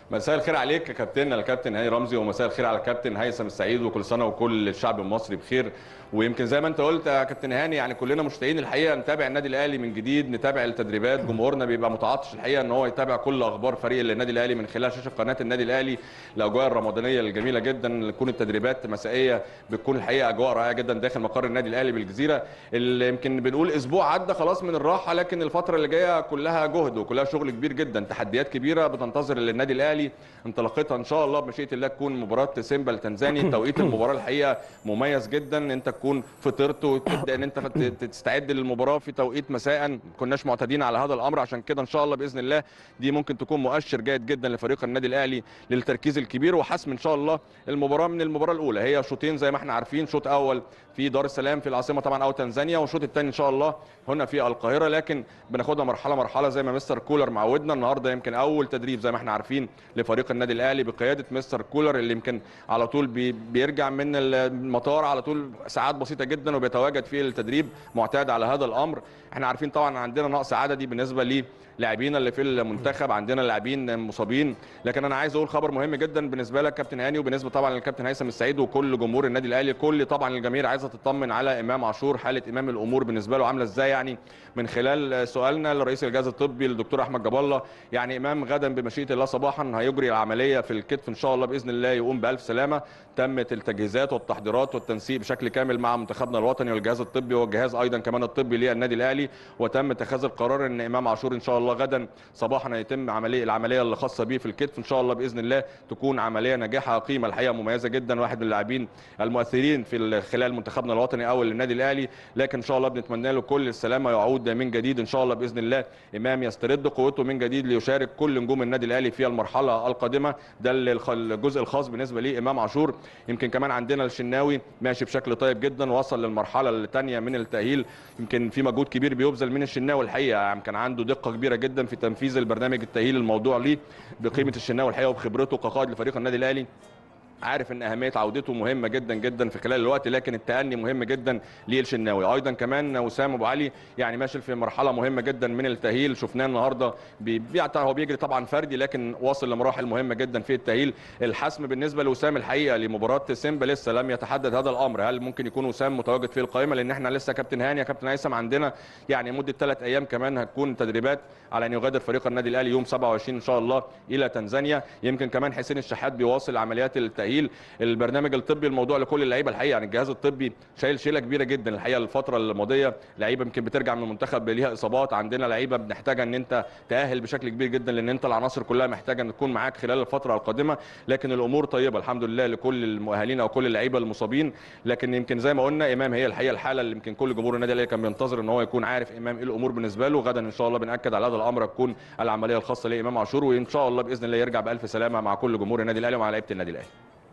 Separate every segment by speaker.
Speaker 1: مساء الخير عليك يا كابتن الكابتن هاني رمزي ومساء الخير على الكابتن هيثم السعيد وكل سنه وكل الشعب المصري بخير ويمكن زي ما انت قلت يا كابتن هاني يعني كلنا مشتاقين الحقيقه نتابع النادي الاهلي من جديد نتابع التدريبات جمهورنا بيبقى متعطش الحقيقه ان هو يتابع كل اخبار فريق النادي الاهلي من خلال شاشه قناه النادي الاهلي الاجواء الرمضانيه الجميله جدا تكون التدريبات مسائيه بتكون الحقيقه اجواء رائعه جدا داخل مقر النادي الاهلي بالجزيره اللي يمكن بنقول اسبوع عدى خلاص من الراحه لكن الفتره اللي جايه كلها جهد وكلها شغل كبير جدا تحديات كبيره بتنتظر للنادي الاهلي انطلاقتها ان شاء الله بمشيئه الله تكون مباراه سيمبا التنزاني توقيت المباراه الحقيقه مميز جدا ان انت تكون فطرت وتبدا ان انت تستعد للمباراه في توقيت مساء ما كناش معتادين على هذا الامر عشان كده ان شاء الله باذن الله دي ممكن تكون مؤشر جيد جدا لفريق النادي الاهلي للتركيز الكبير وحسم ان شاء الله المباراه من المباراه الاولى هي شوطين زي ما احنا عارفين شوط اول في دار السلام في العاصمه طبعا او تنزانيا والشوط الثاني ان شاء الله هنا في القاهره لكن بناخدها مرحله مرحله زي ما مستر كولر معودنا النهارده يمكن اول تدريب زي ما احنا عارفين لفريق النادي الاهلي بقياده مستر كولر اللي يمكن على طول بي بيرجع من المطار على طول ساعات بسيطه جدا وبيتواجد في التدريب معتاد على هذا الامر احنا عارفين طبعا عندنا نقص عددي بالنسبه لي لاعبينا اللي في المنتخب عندنا لاعبين مصابين لكن انا عايز اقول خبر مهم جدا بالنسبه لك كابتن هاني وبالنسبه طبعا للكابتن هيثم السعيد وكل جمهور النادي الاهلي كل طبعا الجماهير عايزه تطمن على امام عاشور حاله امام الامور بالنسبه له عامله ازاي يعني من خلال سؤالنا لرئيس الجهاز الطبي الدكتور احمد جاب الله يعني امام غدا بمشيئه الله صباحا هيجري العمليه في الكتف ان شاء الله باذن الله يقوم بالف سلامه تمت التجهيزات والتحضيرات والتنسيق بشكل كامل مع منتخبنا الوطني والجهاز الطبي والجهاز ايضا كمان الطبي للنادي الاهلي وتم اتخاذ القرار ان امام عاشور ان شاء الله غدا صباحا هيتم عمليه العمليه اللي خاصه بيه في الكتف ان شاء الله باذن الله تكون عمليه ناجحه قيمه الحقيقه مميزه جدا واحد من اللاعبين المؤثرين في خلال منتخبنا الوطني او النادي الاهلي لكن ان شاء الله بنتمنى له كل السلامه يعود من جديد ان شاء الله باذن الله امام يسترد قوته من جديد ليشارك كل نجوم النادي الاهلي في المرحله القادمه ده الجزء الخاص بالنسبه لي امام عاشور يمكن كمان عندنا الشناوي ماشي بشكل طيب جدا وصل للمرحله الثانيه من التاهيل يمكن في مجهود كبير بيبذل من الشناوي الحقيقه يعني كان عنده دقه كبيره جدا في تنفيذ البرنامج التاهيل الموضوع ليه بقيمه الشناوي الحقيقه وبخبرته كقائد لفريق النادي الاهلي عارف ان اهميه عودته مهمه جدا جدا في خلال الوقت لكن التأني مهم جدا للشناوي ايضا كمان وسام ابو علي يعني ماشي في مرحله مهمه جدا من التاهيل شفناه النهارده بيعطى هو بيجري طبعا فردي لكن واصل لمراحل مهمه جدا في التاهيل الحسم بالنسبه لوسام الحقيقه لمباراه سيمبا لسه لم يتحدد هذا الامر هل ممكن يكون وسام متواجد في القائمه لان احنا لسه كابتن هاني يا كابتن هيثم عندنا يعني مده ثلاث ايام كمان هتكون تدريبات على ان يغادر فريق النادي الاهلي يوم 27 ان شاء الله الى تنزانيا يمكن كمان حسين الشحات بيواصل عمليات التاهيل البرنامج الطبي الموضوع لكل اللعيبه الحقيقه يعني الجهاز الطبي شايل شيله كبيره جدا الحقيقه الفتره الماضيه لعيبه يمكن بترجع من المنتخب ليها اصابات عندنا لعيبه بنحتاجها ان انت تاهل بشكل كبير جدا لان انت العناصر كلها محتاجه ان تكون معاك خلال الفتره القادمه لكن الامور طيبه الحمد لله لكل المؤهلين او كل اللعيبه المصابين لكن يمكن زي ما قلنا امام هي الحقيقه الحاله اللي يمكن كل جمهور النادي الاهلي كان بينتظر ان هو يكون عارف امام ايه الامور بالنسبه له غدا ان شاء الله بناكد على هذا الامر تكون العمليه الخاصه لامام عاشور وان شاء الله باذن الله يرجع بالف سلامه مع كل جمهور النادي الاهلي ومع لعيبه النادي الاهلي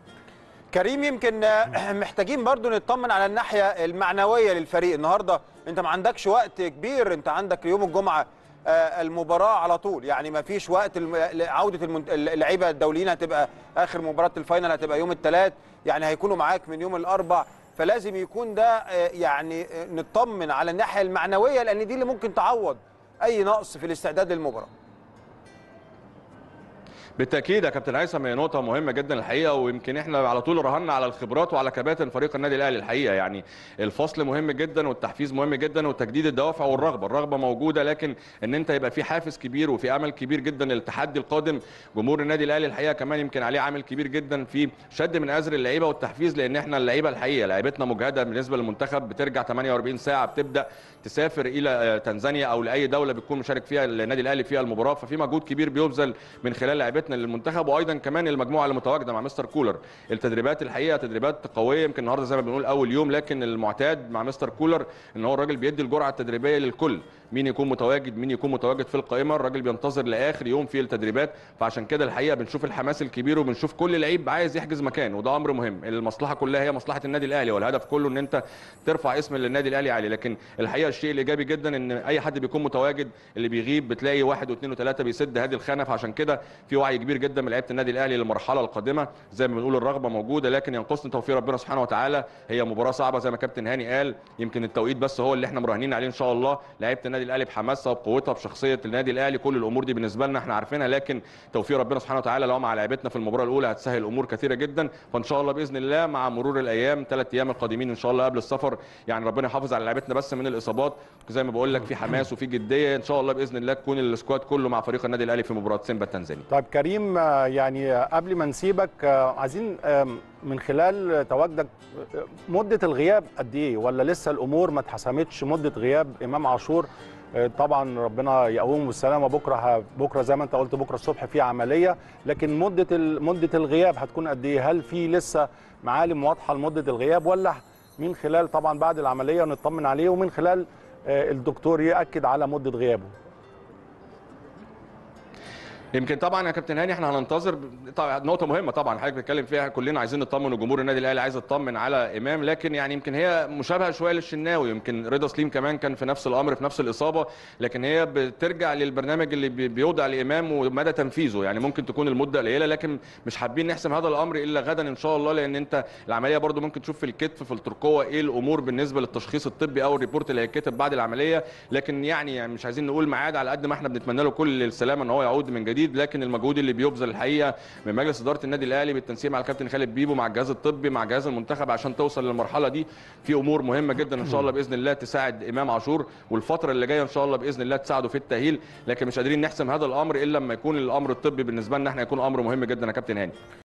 Speaker 2: كريم يمكن محتاجين برضو نطمن على الناحيه المعنويه للفريق النهارده انت ما عندكش وقت كبير انت عندك يوم الجمعه المباراه على طول يعني ما فيش وقت عوده اللعيبه الدوليين هتبقى اخر مباراه الفاينل هتبقى يوم الثلاث يعني هيكونوا معاك من يوم الاربع فلازم يكون ده يعني نطمن على الناحيه المعنويه لان دي اللي ممكن تعوض اي نقص في الاستعداد للمباراه
Speaker 1: بالتاكيد يا كابتن هيثم هي نقطه مهمه جدا الحقيقه ويمكن احنا على طول رهنا على الخبرات وعلى كباتن فريق النادي الاهلي الحقيقه يعني الفصل مهم جدا والتحفيز مهم جدا وتجديد الدوافع والرغبه الرغبه موجوده لكن ان انت يبقى في حافز كبير وفي امل كبير جدا للتحدي القادم جمهور النادي الاهلي الحقيقه كمان يمكن عليه عامل كبير جدا في شد من ازر اللعيبه والتحفيز لان احنا اللعيبه الحقيقه لعيبتنا مجهده بالنسبه للمنتخب بترجع 48 ساعه بتبدا تسافر الى تنزانيا او لاي دوله بتكون مشارك فيها النادي الاهلي فيها المباراه ففي مجهود كبير بيبذل من خلال لعيبتنا للمنتخب وايضا كمان المجموعه اللي متواجده مع مستر كولر التدريبات الحقيقه تدريبات قويه يمكن النهارده زي ما بنقول اول يوم لكن المعتاد مع مستر كولر ان هو الراجل بيدي الجرعه التدريبيه للكل مين يكون متواجد مين يكون متواجد في القائمه الراجل بينتظر لاخر يوم في التدريبات فعشان كده الحقيقه بنشوف الحماس الكبير وبنشوف كل لعيب عايز يحجز مكان وده امر مهم المصلحه كلها هي مصلحه النادي الاهلي والهدف كله ان انت ترفع اسم للنادي الاهلي عالي لكن الحقيقه الشيء الايجابي جدا ان اي حد بيكون متواجد اللي بيغيب بتلاقي واحد واثنين وثلاثه بيسد هذه الخانه فعشان كده في وعي وعي كبير جدا من لعيبه النادي الاهلي للمرحله القادمه زي ما بنقول الرغبه موجوده لكن ينقصنا توفيق ربنا سبحانه وتعالى هي مباراه صعبه زي ما كابتن هاني قال يمكن التوقيت بس هو اللي احنا مراهنين عليه ان شاء الله لعيبه النادي الاهلي بحماسها وبقوتها بشخصيه النادي الاهلي كل الامور دي بالنسبه لنا احنا عارفينها لكن توفيق ربنا سبحانه وتعالى لو مع لعيبتنا في المباراه الاولى هتسهل امور كثيره جدا فان شاء الله باذن الله مع مرور الايام ثلاث ايام القادمين ان شاء الله قبل السفر يعني ربنا يحافظ على لعيبتنا بس من الاصابات زي ما بقول لك في حماس وفي جديه ان شاء الله باذن الله تكون السكواد كله مع فريق النادي الاهلي في مباراه سيمبا التنزاني
Speaker 3: طيب كريم آه، يعني آه، قبل ما نسيبك آه، عايزين آم، من خلال تواجدك آه، مده الغياب قد ايه ولا لسه الامور ما اتحسمتش مده غياب امام عاشور آه، طبعا ربنا يقومه بالسلامه بكره ه- بكره زي ما انت قلت بكره الصبح في عمليه لكن مده ال- مده الغياب هتكون قد ايه هل في لسه معالم واضحه لمده الغياب ولا من خلال طبعا بعد العمليه نطمن عليه ومن خلال آه، الدكتور ياكد على مده غيابه
Speaker 1: يمكن طبعا يا كابتن هاني احنا هننتظر طبعا نقطه مهمه طبعا حضرتك بتتكلم فيها كلنا عايزين نطمن وجمهور النادي الاهلي عايز يطمن على امام لكن يعني يمكن هي مشابهه شويه للشناوي يمكن رضا سليم كمان كان في نفس الامر في نفس الاصابه لكن هي بترجع للبرنامج اللي بي- بيوضع لامام ومدى تنفيذه يعني ممكن تكون المده قليله لكن مش حابين نحسم هذا الامر الا غدا ان شاء الله لان انت العمليه برضو ممكن تشوف في الكتف في الترقوه ايه الامور بالنسبه للتشخيص الطبي او الريبورت اللي هيتكتب بعد العمليه لكن يعني, يعني مش عايزين نقول ميعاد على قد ما احنا بنتمنى له كل السلامه ان هو يعود من جديد لكن المجهود اللي بيبذل الحقيقه من مجلس اداره النادي الاهلي بالتنسيق مع الكابتن خالد بيبو مع الجهاز الطبي مع جهاز المنتخب عشان توصل للمرحله دي في امور مهمه جدا ان شاء الله باذن الله تساعد امام عاشور والفتره اللي جايه ان شاء الله باذن الله تساعده في التاهيل لكن مش قادرين نحسم هذا الامر الا لما يكون الامر الطبي بالنسبه لنا احنا يكون امر مهم جدا يا كابتن هاني